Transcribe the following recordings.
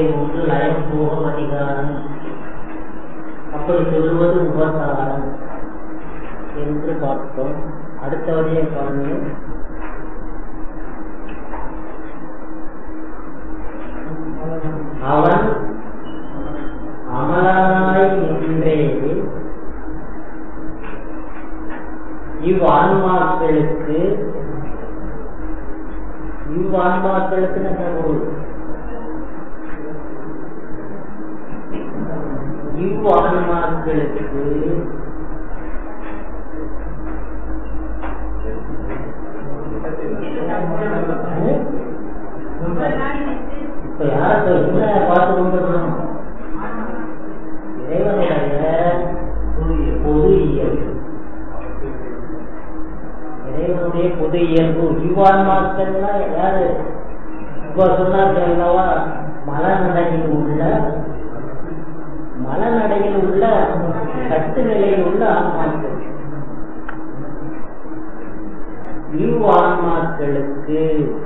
அறுபத்தி ஒன்று லயம் போகம் அதிகாரம் அப்படி சொல்லுவது உபசாரம் என்று பார்த்தோம் அடுத்த வழியை பாருங்கள் அவன் அமலனாய் நின்றே இவ்வான்மாக்களுக்கு இவ்வான்மாக்களுக்கு என்ன பொருள் இவ்வான்மாக்களுக்கு இப்ப யார் என்ன பார்த்து கொண்டிருக்கணும் இறைவனுடைய பொது இயல்பு இறைவனுடைய பொது இயல்பு இவ்வான்மாக்கள்னா யாரு இப்ப சொன்னார்கள் அல்லவா மலநடையில் உள்ள மலநடையில் உள்ள கட்டு நிலையில் உள்ள ஆன்மாக்கள் இவ்வான்மாக்களுக்கு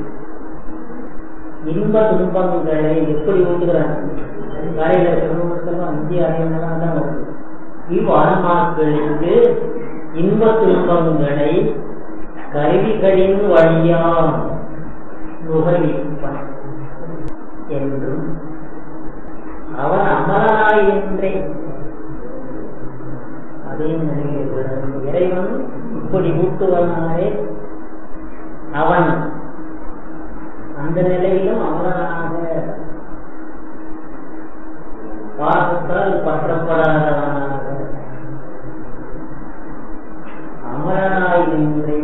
இன்ப துன்பங்களை எப்படி ஊட்டுகிறாங்க காலையில சொல்லுவதற்கெல்லாம் அஞ்சு அறிவுலாம் தான் வருது இவ்வான்மாக்களுக்கு இன்ப துன்பங்களை கருவிகளின் வழியாம் நுகர்விப்பான் என்றும் அவன் அமரனாய் என்றே அதையும் நினைவுகிறார் இறைவன் இப்படி ஊட்டுவனாலே அவன் அந்த நிலையிலும் அமரனாக பாசத்தால் பற்றப்படாதவனாக அமரனாய் நின்றே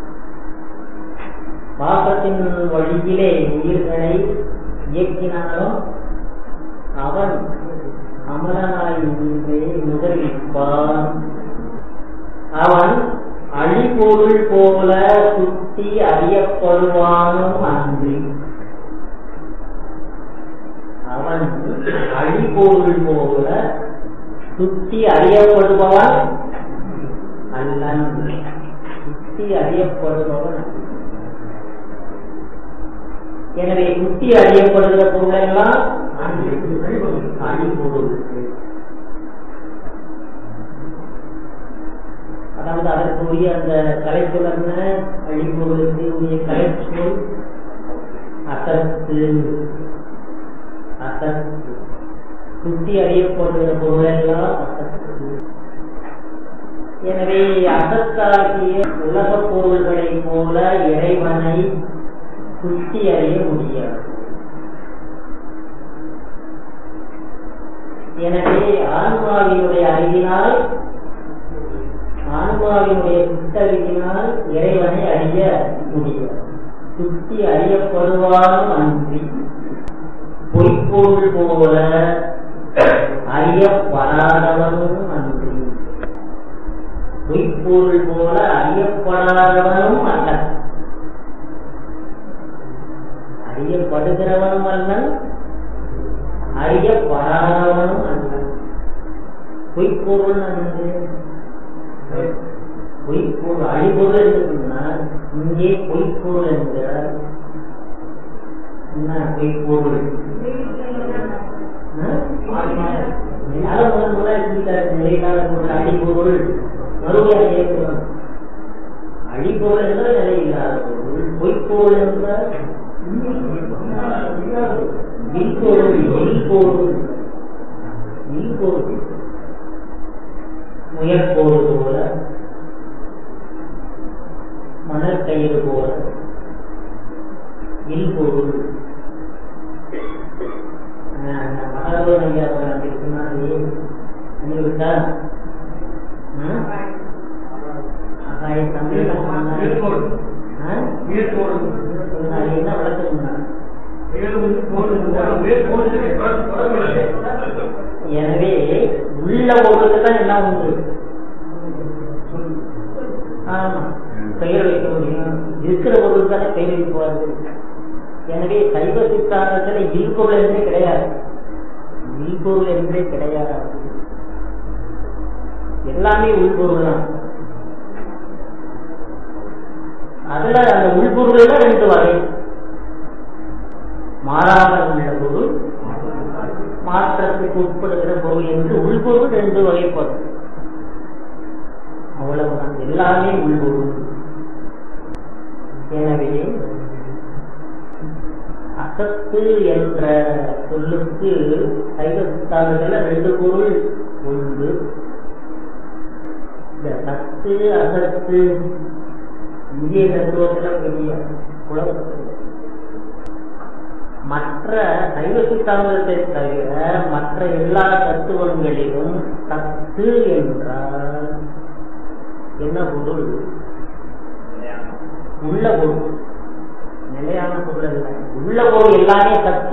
பாசத்தின் வழியிலே உயிர்களை இயக்கினாலும் அவன் அமரனாய் நின்றே நுகர்விப்பான் அவன் அழிபொருள் போல சுத்தி அறியப்படுவானும் அன்றி அவன் அழிபொருள் போல சுத்தி அறியப்படுபவன் அல்லன் சுத்தி அறியப்படுபவன் எனவே சுத்தி அறியப்படுகிற பொருள் எல்லாம் அழிபொருள் அதாவது அதற்குரிய அந்த கலைப்புலர்ன அழிபொருளுக்கு உரிய கலைச்சொல் அசத்து அசத்து சுத்தி அறியப்படுகிற பொருளெல்லாம் அசத்து எனவே அசத்தாகிய உலக பொருள்களைப் போல இறைவனை சுத்தி அறிய முடியாது எனவே ஆன்மாவினுடைய அறிவினால் ஆன்மாவினுடைய சுத்தறிவினால் இறைவனை அறிய முடியும் சுத்தி அறியப்படுவானும் அன்றி பொய்ப்பொருள் போல அறியப்படாதவனும் அன்றி பொய்ப்பொருள் போல அறியப்படாதவனும் அல்ல அறியப்படுகிறவனும் அல்ல அறியப்படாதவனும் அல்ல பொய்ப்பொருள் அல்லது பொய்ப்பொருள் அழிபொருள் என்று சொன்னால் இங்கே பொய்ப்பொருள் என்கிறார் என்ன பொய்ப்பொருள் முதல் முதல் நிலைக்கால பொருள் அழிபொருள் மறுபடியும் இயக்குறோம் அழிபொருள் என்றால் நிலை இல்லாத பொருள் பொய்ப்பொருள் என்றால் இல்பொருள் இல்பொருள் இல்பொருள் முயற்போடு போல மணல் கயிறு போல இல்பொருள் மகளோட ஐயா சொன்னாரு விட்டா தமிழ் என்ன வளர்த்து எனவே உள்ள பொருளுக்கு தான் எல்லாம் உண்டு ஆமா பெயர் வைக்க முடியும் இருக்கிற பொருள் தானே பெயர் வைப்பார்கள் எனவே சைவ சித்தாந்தத்துல இல்பொருள் என்றே கிடையாது இல்பொருள் என்றே கிடையாது எல்லாமே உள்பொருள் தான் அதுல அந்த உள்பொருள் ரெண்டு வகை மாறாத உள்ள பொருள் மாற்றத்துக்கு உட்படுகிற பொருள் என்று உள்பொருள் ரெண்டு வகைப்படும் அவ்வளவுதான் எல்லாமே உள்பொருள் எனவே அசத்து என்ற சொல்லுக்கு சைவ சித்தாந்தத்துல ரெண்டு பொருள் உண்டு இந்த சத்து அசத்து இந்திய தத்துவத்துல பெரிய குழப்பம் மற்ற சைவ சித்தாந்தத்தை தவிர மற்ற எல்லா தத்துவங்களிலும் சத்து என்றால் என்ன பொருள் உள்ள பொருள் நிலையான பொருள் அல்ல உள்ள பொருள் எல்லாமே சத்து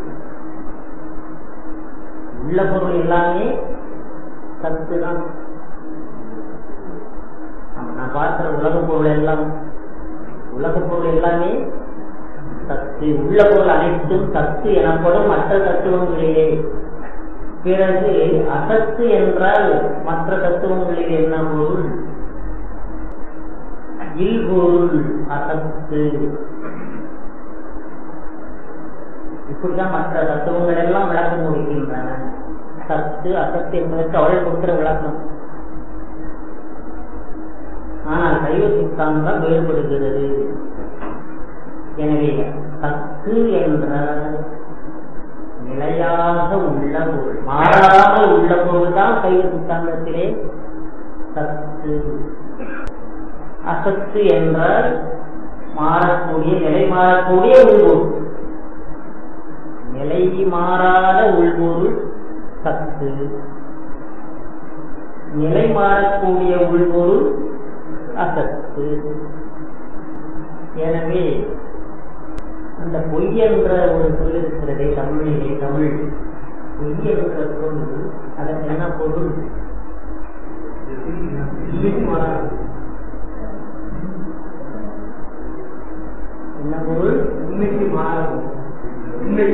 உள்ள பொருள் எல்லாமே சத்து தான் நான் பார்க்கிற உலக பொருள் எல்லாம் உலக பொருள் எல்லாமே சத்து உள்ள பொருள் அனைத்தும் சத்து எனப்படும் மற்ற தத்துவங்களிலே பிறகு அசத்து என்றால் மற்ற தத்துவங்களில் என்ன பொருள் இல்பொருள் அசத்து இப்படிதான் மற்ற தத்துவங்கள் எல்லாம் விளக்கம் கொடுக்கின்றன சத்து அசத்து என்பதற்கு அவள் கொடுக்கிற விளக்கம் ஆனால் சைவ சித்தாந்தம் வேறுபடுகிறது எனவே சத்து என்ற நிலையாக உள்ள பொருள் மாறாமல் உள்ள பொருள் தான் சைவ சித்தாந்தத்திலே சத்து அசத்து என்றால் மாறக்கூடிய நிலை மாறக்கூடிய உள்பொருள் நிலை மாறாத உள்பொருள் சத்து நிலை மாறக்கூடிய உள்பொருள் அசத்து எனவே அந்த பொய் என்ற ஒரு சொல் இருக்கிறதே தமிழிலே தமிழ் பொய் என்ற சொல் அதற்கு என்ன பொருள் என்ன பொருள் உண்மைக்கு மாறும் உண்மை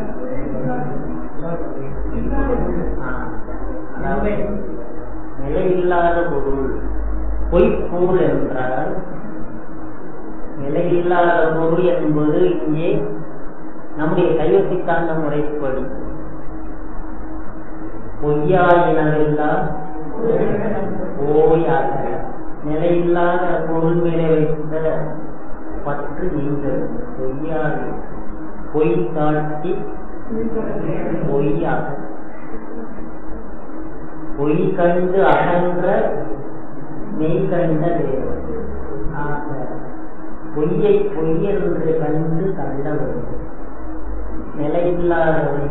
அதாவது நிலையில்லாத பொருள் பொய்ப்பொருள் என்றால் நிலையில்லாத பொருள் என்பது இங்கே நம்முடைய சைவ சித்தாந்த முறைப்படி பொய்யாயினவெல்லாம் ஓயாக நிலையில்லாத பொருள் மேலே வைத்த பற்று நீங்கள் பொய்யாது பொய் காட்டி பொய்யாக பொய் கண்டு அகன்ற மெய் கண்ட தேவன் ஆக பொய்யை பொய் என்று கண்டு கண்டவன் நிலையில்லாதவன்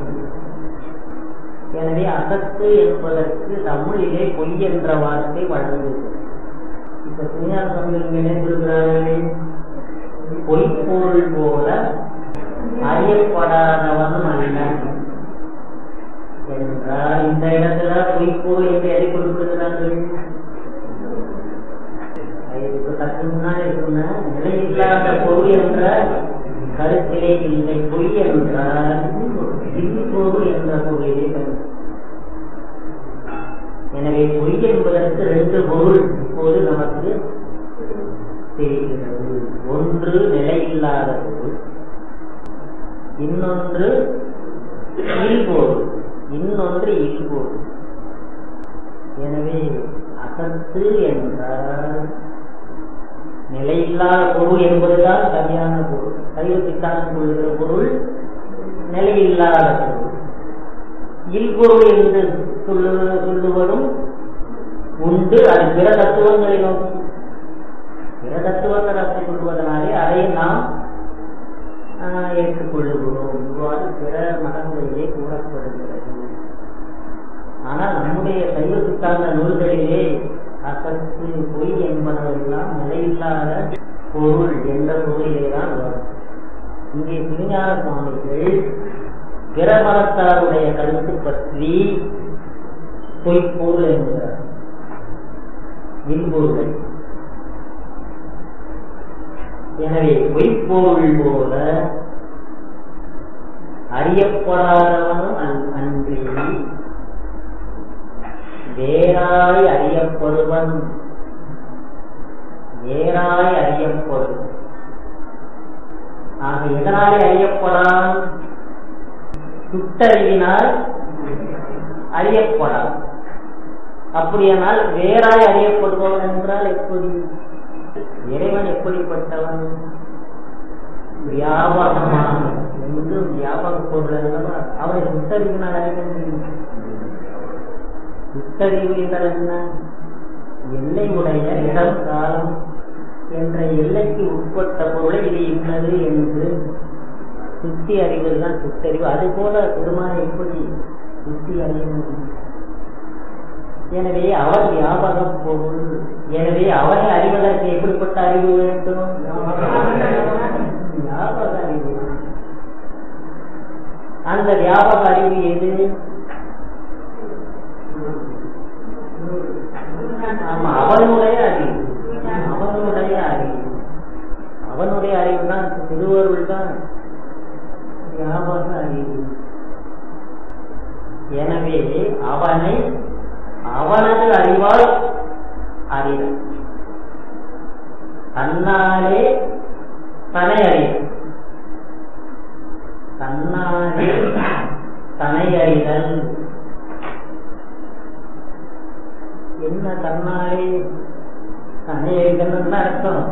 எனவே அசத்து என்பதற்கு தமிழிலே பொய் என்ற வார்த்தை வழங்குகிறது இப்ப சீனியார் தமிழ் நினைந்திருக்கிறார்களே பொய்ப்பொருள் போல அறியப்படாதவன் அல்ல என்றால் இந்த இடத்துல பொய்ப்பொருள் என்று எதை கொடுக்கிறார்கள் இதுக்கு சற்று முன்னாடி சொன்ன நிலையில்லாத பொருள் என்ற கருத்திலே இல்லை பொய் என்றால் பொருள் என்ற பொருளிலே கருத்து எனவே பொய் என்பதற்கு ரெண்டு பொருள் இப்போது நமக்கு தெரிகிறது ஒன்று நிலையில்லாத பொருள் இன்னொன்று இல்பொருள் இன்னொன்று இல்பொருள் எனவே அசத்து என்றால் நிலையில்லாத பொருள் என்பதுதான் சரியான பொருள் சைவ சித்தாந்தம் கொள்கிற பொருள் நிலையில்லாத பொருள் இல்பொருள் என்று சொல்லு சொல்லுவதும் உண்டு அது பிற தத்துவங்களை நோக்கி பிற தத்துவங்கள் அப்படி சொல்லுவதனாலே அதை நாம் ஏற்றுக்கொள்ளுகிறோம் இவ்வாறு பிற மதங்களிலே கூறப்படுகிறது ஆனால் நம்முடைய சைவ சித்தாந்த நூல்களிலே அசத்து பொய் என்பதெல்லாம் நிலையில்லாத பொருள் என்ற பொருளிலே தான் வரும் இங்கே திருஞான சுவாமிகள் பிற மதத்தாருடைய கருத்து பற்றி பொய்ப்பொருள் என்கிறார் மின்பொருளை எனவே பொய்ப்பொருள் போல அறியப்படாதவனும் அன்றி வேறாய் அறியப்படுவன் வேறாய் அறியப்படும் ஆக எதனாலே அறியப்படான் சுட்டறிவினால் அறியப்படாது அப்படியானால் வேறாய் அறியப்படுபவன் என்றால் எப்படி இறைவன் எப்படிப்பட்டவன் வியாபகமான என்று வியாபக பொருள் அல்லவா அவனை சுட்டறிவினால் அறிய முடியும் சுட்டறிவு என்றால் என்ன எல்லை உடைய இடம் காலம் என்ற எல்லைக்கு உட்பட்ட பொருளை இது இன்னது என்று சுத்தி அறிவது தான் சுத்தறிவு அது போல பெருமானை எப்படி சுத்தி அறிய முடியும் எனவே அவர் வியாபக பொருள் எனவே அவரை அறிவதற்கு எப்படிப்பட்ட அறிவு வேண்டும் வியாபக அறிவு அந்த வியாபக அறிவு எது ஆமா அவனுடைய அறிவு அவனுடைய அறிவு அவனுடைய அறிவு தான் திருவருள் தான் வியாபக அறிவு எனவே அவனை அவனது அறிவால் அறிவு தன்னாலே தனை அறிவு தன்னாலே தனை அறிதல் என்ன தன்னாலே தன்னை அறிதல் அர்த்தம்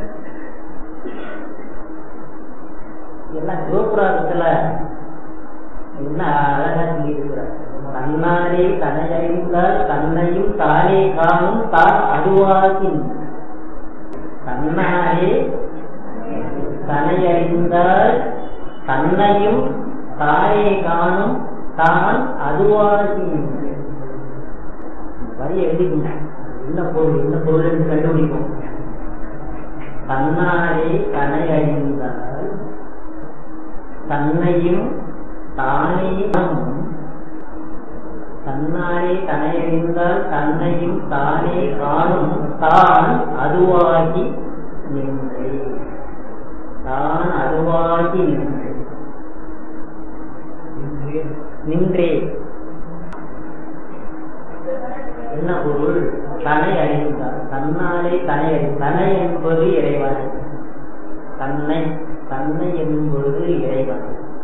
எல்லாம் சிவபுராணத்துல என்ன அழகா சொல்லியிருக்கிறார் தன்னாலே தன்னை அறிந்தால் தன்னையும் தானே காணும் தான் அதுவாகி தன்னாலே தன்னை அறிந்தால் தன்னையும் தானே காணும் தான் அதுவாகி வரி எழுதிக்கணும் என்ன பொருள் என்ன பொருள் என்று கண்டுபிடிக்கும் தன்னாலே தன்னை அறிந்தால் தன்னையும் தானே தன்னாலே தன்னை அறிந்தால் தன்னையும் தானே காணும் தான் அதுவாகி நின்றே தான் அதுவாகி நின்றே நின்றே என்ன பொருள் தனை அறிந்தார் தன்னாலே தனை அறி தனை என்பது இறைவன் தன்னை தன்னை என்பது இறைவன்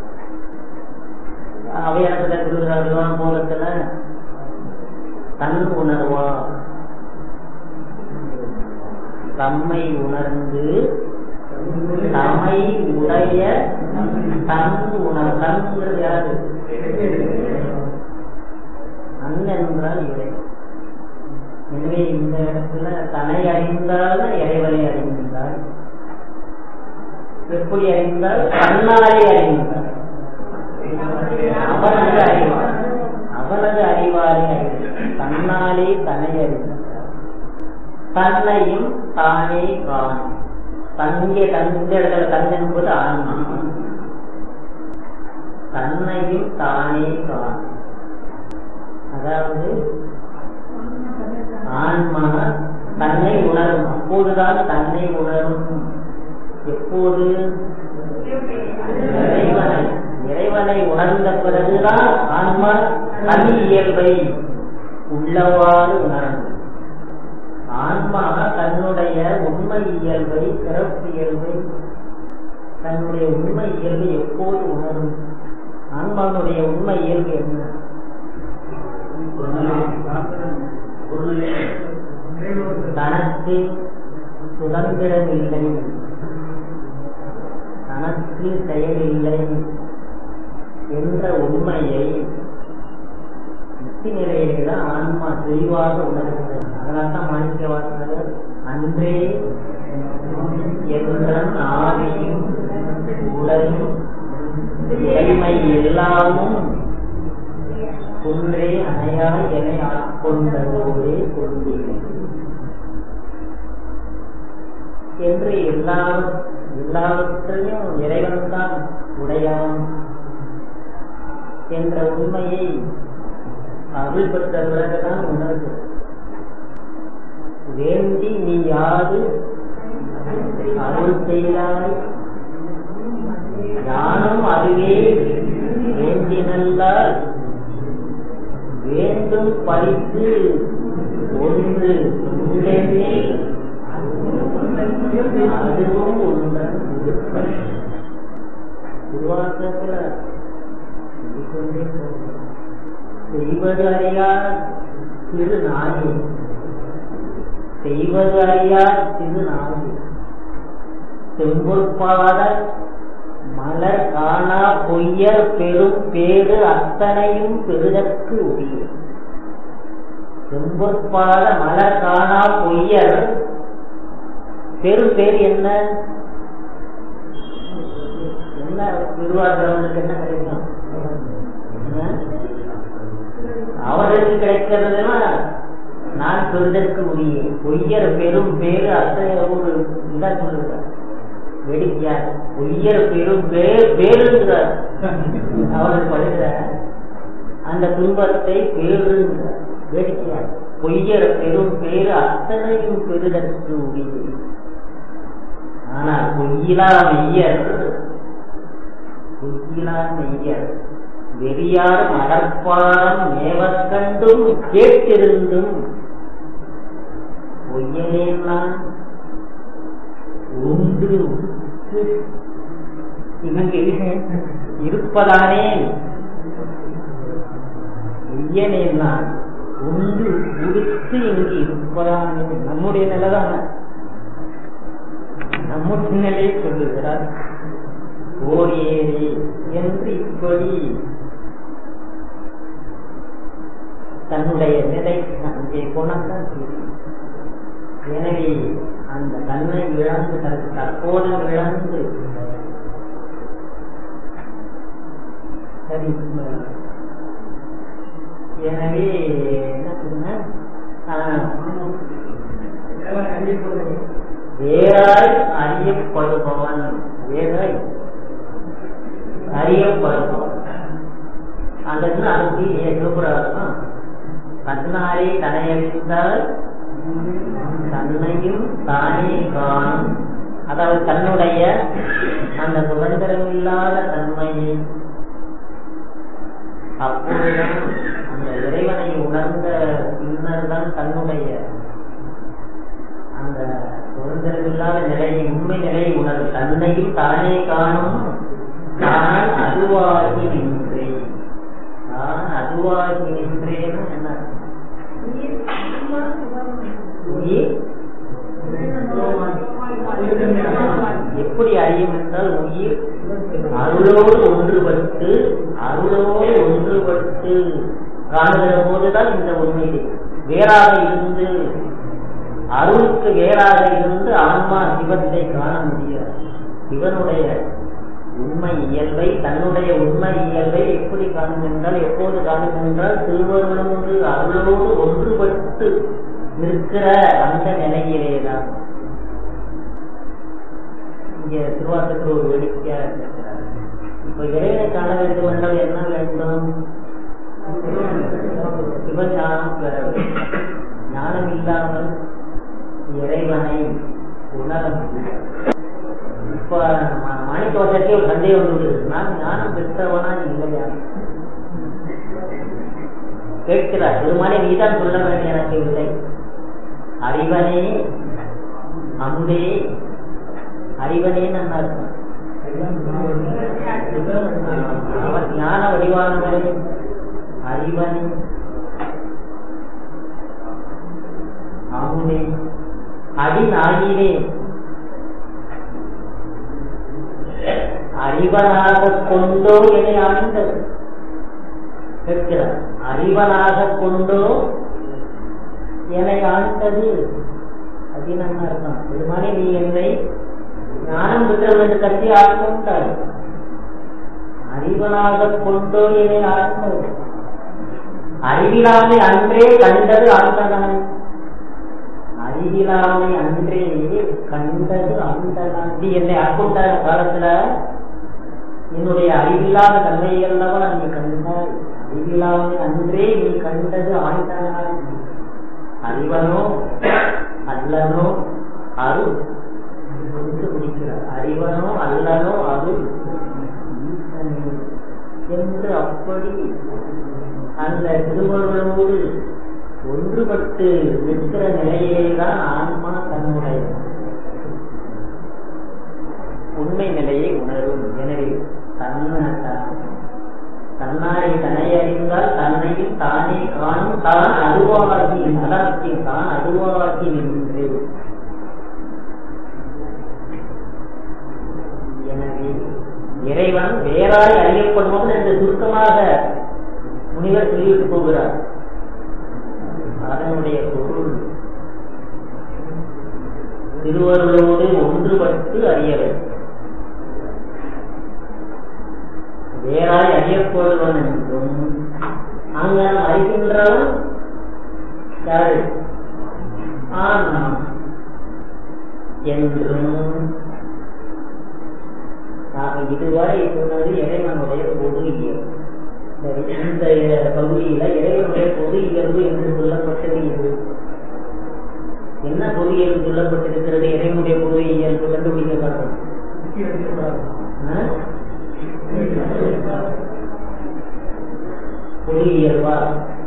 அவையாரத்துல திருவிழாவிலாம் போலத்துல தன் உணர்வா தம்மை உணர்ந்து தம்மை உடைய தன் உணர் தன்ங்கிறது யாரு தன் என்றால் இறை எனவே இந்த இடத்துல தன்னை அறிந்தால் இறைவனை அறிந்தால் எப்படி அறிந்தால் தன்னாலே அறிந்தார் அவனது அறிவார் அவனது அறிவாரே அறிந்தார் தன்னாலே தன்னை அறிந்தார் தன்னையும் தானே காணும் தங்கே தன் இந்த இடத்துல தன் என்பது ஆன்மா தன்னையும் தானே காணும் அதாவது ஆன்மா தன்னை உணரும் அப்போதுதான் தன்னை உணரும் எப்போது இறைவனை இறைவனை உணர்ந்த பிறகுதான் ஆன்மா தன் இயல்பை உள்ளவாறு உணரும் ஆன்மா தன்னுடைய உண்மை இயல்பை சிறப்பு இயல்பை தன்னுடைய உண்மை இயல்பை எப்போது உணரும் ஆன்மாவுடைய உண்மை இயல்பு என்ன தனக்கு சுதந்திரம் இல்லை தனக்கு செயல் இல்லை என்ற உண்மையை முக்தி நிலையிலே தான் ஆன்மா தெளிவாக உணர்கிறது அதனால்தான் மாணிக்க வாசகர் அன்றே என்ற ஆவியும் உடலும் இறைமை எல்லாமும் குன்றே அணையா என ஆட்கொண்டதோடே கொண்டேன் என்று எல்லா எல்லாவற்றையும் இறைவன் தான் உடையவன் என்ற உண்மையை அருள் பெற்ற பிறகுதான் உணர்வு வேண்டி நீ யாது அருள் செய்தாய் ஞானம் அதுவே வேண்டினல்லால் வேண்டும் பறித்து ஒன்று உண்டெனே அதுவும் உண்மை திருவாசகத்துல சொல்லிக்கொண்டே போகலாம் செய்வது அறியார் திரு நாயே செய்வது அறியார் திரு நாயே செம்பொற்பாத மலர் காணா பொய்யர் பெரும் பேரு அத்தனையும் பெருதற்கு உரிய செம்பொற்பாத மலர் காணா பொய்யர் பெரும் பேர் என்ன என்ன திருவாரூருக்கு என்ன கிடைக்கும் அவர்களுக்கு கிடைக்கிறதுனா நான் பெருதற்கு உரிய பொய்யர் பெரும் பேரு அத்தனை ஒரு இதா சொல்லுங்க வேடிக்கையார் பொய்யர் பெரும் பேர் பேருங்கிறார் அவர்கள் படுகிற அந்த துன்பத்தை பேருங்கிறார் வேடிக்கையார் பொய்யர் பெரும் பேரு அத்தனையும் பெருதற்கு உரிய ஆனால் பொய்யிலா மெய்யர் பொய்யிலா மெய்யர் வெறியார் மலர்பாரம் மேவக்கண்டும் கேட்டிருந்தும் பொய்யனே நான் உண்டு உடுத்து இங்கு இருப்பதானே பொய்யனே நான் உண்டு உடுத்து இங்கு இருப்பதானே நம்முடைய நிலைதான நம்முடைய நிலையை சொல்லுகிறார் ஓர் ஏறி என்று இப்படி தன்னுடைய நிலை அங்கே போனால்தான் தெரியும் எனவே அந்த தன்மை இழந்து தனக்கு தற்போதும் இழந்து சரி எனவே என்ன சொன்ன வேறாய் அறியப்படுபவன் வேறாய் அறியப்படுபவன் அந்த அதுக்கு ஏற்றுப்புறாருன்னா தன்னாரே தனையறிந்தால் தன்னையும் தானே காணும் அதாவது தன்னுடைய அந்த சுதந்திரம் இல்லாத தன்மையை அப்பொழுதுதான் அந்த இறைவனை உணர்ந்த பின்னர் தான் தன்னுடைய அந்த சுதந்திரம் இல்லாத நிலையை உண்மை நிலையை உணர்வு தன்னையும் தானே காணும் நான் அதுவாகி நின்றேன் நான் அதுவாகி நின்றேன்னு என்ன உயிர் எப்படி அறியும் என்றால் உயிர் அருளோடு ஒன்றுபட்டு அருளோடு ஒன்றுபட்டு காணுகிற போதுதான் இந்த உண்மை வேறாக இருந்து அருளுக்கு வேறாக இருந்து ஆன்மா சிவத்தை காண முடியாது சிவனுடைய உண்மை இயல்பை தன்னுடைய உண்மை இயல்பை எப்படி காணும் என்றால் எப்போது காணும் என்றால் திருவருளோடு அருளோடு ஒன்றுபட்டு இருக்கிற அந்த நிலையிலேதான் இங்க திருவாசத்தில் ஒரு வேடிக்கையா இருக்கிறார் இப்ப இறைவனை காண வேண்டும் என்றால் என்ன வேண்டும் சிவஞானம் பெற வேண்டும் ஞானம் இல்லாமல் இறைவனை உணர முடியாது இப்ப மாணிக்கவசத்தை ஒரு சந்தேகம் வந்து நான் ஞானம் பெற்றவனா இல்லையா கேட்கிறார் திருமாலே நீதான் சொல்ல வேண்டிய எனக்கு இல்லை அறிவனே அம்பே அறிவனே நான் அர்த்தம் அவன் ஞான வடிவானவனே அறிவனே அம்பே அடிநாயினே அறிவனாக கொண்டோ என்னை ஆழ்ந்தது கேட்கிறார் அறிவனாக கொண்டோ என்னை ஆழ்ந்தது அப்படின்னு என்ன அர்த்தம் பெருமானே நீ என்னை ஞானம் பெற்றவன் என்று கருதி ஆட்கொண்டாய் அறிவனாக கொண்டோ என்னை ஆழ்ந்தது அறிவிலாமை அன்றே கண்டது ஆழ்ந்தனாய் அறிவிலாமை அன்றே கண்டது ஆழ்ந்தனாய் நீ என்னை ஆட்கொண்ட காலத்துல என்னுடைய அறிவில்லாத தன்மைகள் அல்லவா நீ கண்டாய் அறிவில்லாமை அன்றே நீ கண்டது ஆழ்ந்தனாய் அறிவனோ அல்லனோ அருள் என்று முடிக்கிறார் அறிவனோ அல்லனோ அருள் என்று அப்படி அந்த திருவள்ளுவோடு ஒன்றுபட்டு நிற்கிற நிலையிலேதான் ஆன்மா தன்னுடைய உண்மை நிலையை உணரும் எனவே தன்ன தன்னா தானே காணும் தான் அதுவாகி அதாக்கி தான் அதுவாகி நின்று எனவே இறைவன் வேறாய் அறியப்படுவன் என்று சுருக்கமாக முனிவர் சொல்லிவிட்டு போகிறார் அதனுடைய பொருள் திருவருளோடு ஒன்றுபட்டு அறியவை வேறாய் அறியப்படுவன் என்றும் அங்கு அறிகின்றவன் யாரு ஆன்மா என்றும் ஆக இதுவரை சொன்னது இறைவனுடைய பொது இயல்பு சரி, இந்த பகுதியில இறைவனுடைய பொது இயல்பு என்று சொல்லப்பட்டது இது என்ன பொது இயல்பு சொல்லப்பட்டிருக்கிறது இறைவனுடைய பொது இயல்பு கண்டுபிடிக்க பார்க்கணும் ஆ? பொது இயல்பா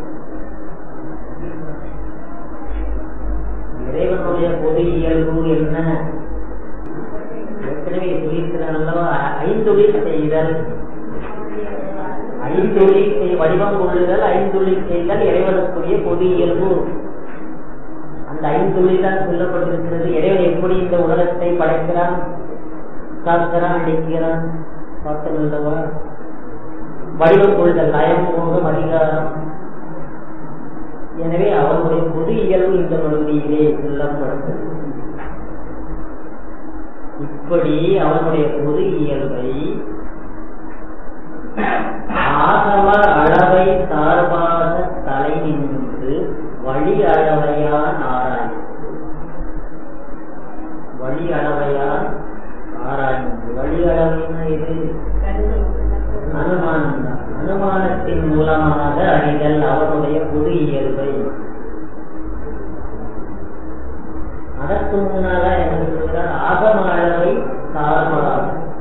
இறைவனுடைய பொது இயல்பு என்ன ஏற்கனவே சொல்லியிருக்கிறேன் அல்லவா ஐந்தொழில் செய்தல் ஐந்தொழில் செய் வடிவம் கொள்ளுதல் ஐந்தொழில் செய்தல் இறைவனுக்குரிய பொது இயல்பு அந்த ஐந்தொழில் தான் சொல்லப்பட்டிருக்கிறது இறைவன் எப்படி இந்த உலகத்தை படைக்கிறான் காக்கிறான் அடிக்கிறான் பார்த்தல் அல்லவா வடிவம் கொள்ளுதல் லயம் மோகம் அதிகாரம் எனவே அவனுடைய பொது இயல்பு இந்த பகுதியிலே சொல்லப்படுகிறது இப்படி அவனுடைய பொது இயல்பை ஆகம அளவை சார்பாக தலை நின்று வழி அளவையான் ஆராய்ந்து வழி அளவையான் ஆராய்ந்து வழி அளவைன்னா இது அனுமானம் தான் அனுமானத்தின் மூலமாக அறிதல் அவனுடைய பொது இயல்பை அதற்கு முன்னால என்ன சொல்கிறார் ஆகம அளவை சார்பாக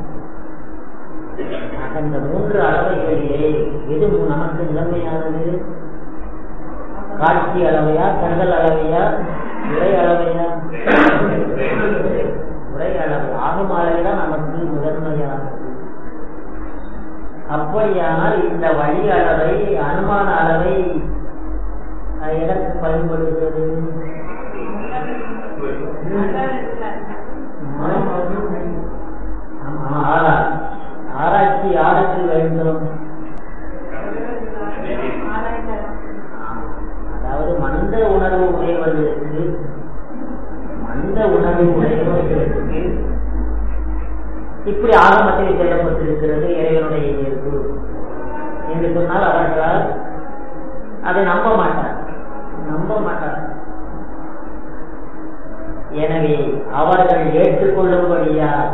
அந்த மூன்று அளவைகளிலே எது நமக்கு முதன்மையானது காட்சி அளவையா கண்கள் அளவையா உரை அளவையா உரை அளவு ஆகும் அளவைதான் நமக்கு முதன்மையானது அப்படியானால் இந்த வழி அளவை அனுமான அளவை அது எதற்கு பயன்படுகிறது ஆமா, ஆராய்ச்சி ஆராய்ச்சி யாருக்கு வேண்டும் அதாவது மந்த உணர்வு உடையவர்களுக்கு மந்த உணர்வு உடையவர்களுக்கு இப்படி ஆகமத்தில் சொல்லப்பட்டிருக்கிறது இறைவனுடைய இயல்பு என்று சொன்னால் அவர்களால் அதை நம்ப மாட்டார் நம்ப மாட்டார் எனவே அவர்கள் ஏற்றுக்கொள்ளும்படியாக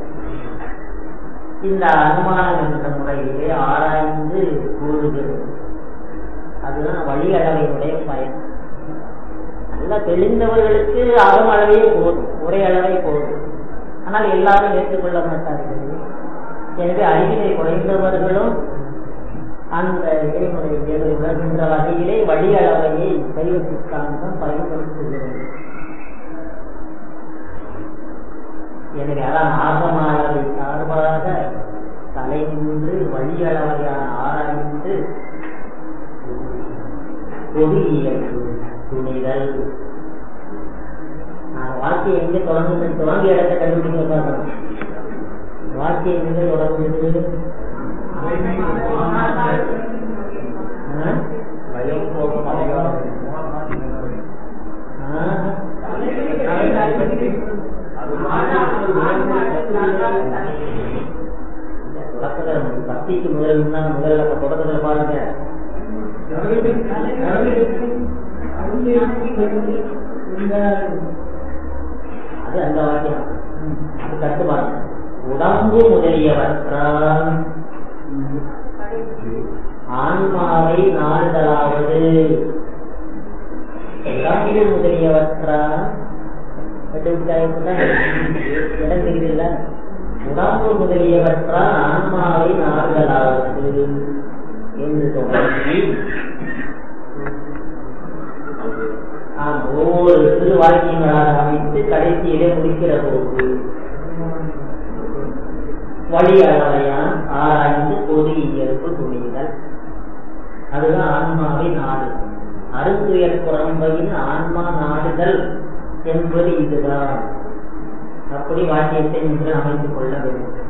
இந்த அனுமானம் என்ற முறையிலே ஆராய்ந்து கூறுகிறது அதுதான் வழி அளவையினுடைய பயன் நல்ல தெளிந்தவர்களுக்கு அகம் அளவே போதும் ஒரே அளவே போதும் ஆனால் எல்லாரும் ஏற்றுக்கொள்ள மாட்டார்கள் எனவே அறிவினை குறைந்தவர்களும் அந்த இறைமுறை தேர்வை உணர்கின்ற வகையிலே வழி அளவையை சைவ சித்தாந்தம் பயன்படுத்துகிறது எனவே அதான் ஆகம அளவை சார்பாக தலை நின்று வழி அளவையான ஆராய்ந்து பொது இயல்பு துணிதல் நான் வாழ்க்கை எங்க தொடங்குது தொடங்கிய இடத்தை கண்டுபிடிக்க பார்க்கணும் வாழ்க்கை எங்க தொடங்குது ஆ? பயம் கோபம் அதிகாரம் ஆ? தொடக்கத்துல பக்திக்கு முதல் முன்னாடி முதல்ல அப்ப தொடக்கத்துல பாருங்க அது அந்த வாக்கியம் அது கட்டு பாருங்க உடம்பு முதலியவற்றால் ஆன்மாவை நாடுதலாவது உடம்பு முதலியவற்றால் இடம் தெரியுதுல்ல உடம்பு முதலியவற்றால் ஆன்மாவை நாடுதலாவது என்று தொடங்கி ஆம், ஒவ்வொரு சிறு வாக்கியங்களாக அமைத்து கடைசியிலே முடிக்கிற போது வழி அளவையான் ஆராய்ந்து பொது இயல்பு துணிதல் அதுதான் ஆன்மாவை காணுதல் என்பது இதுதான் அப்படி வாக்கியத்தை நீங்கள் அமைத்துக் கொள்ள வேண்டும்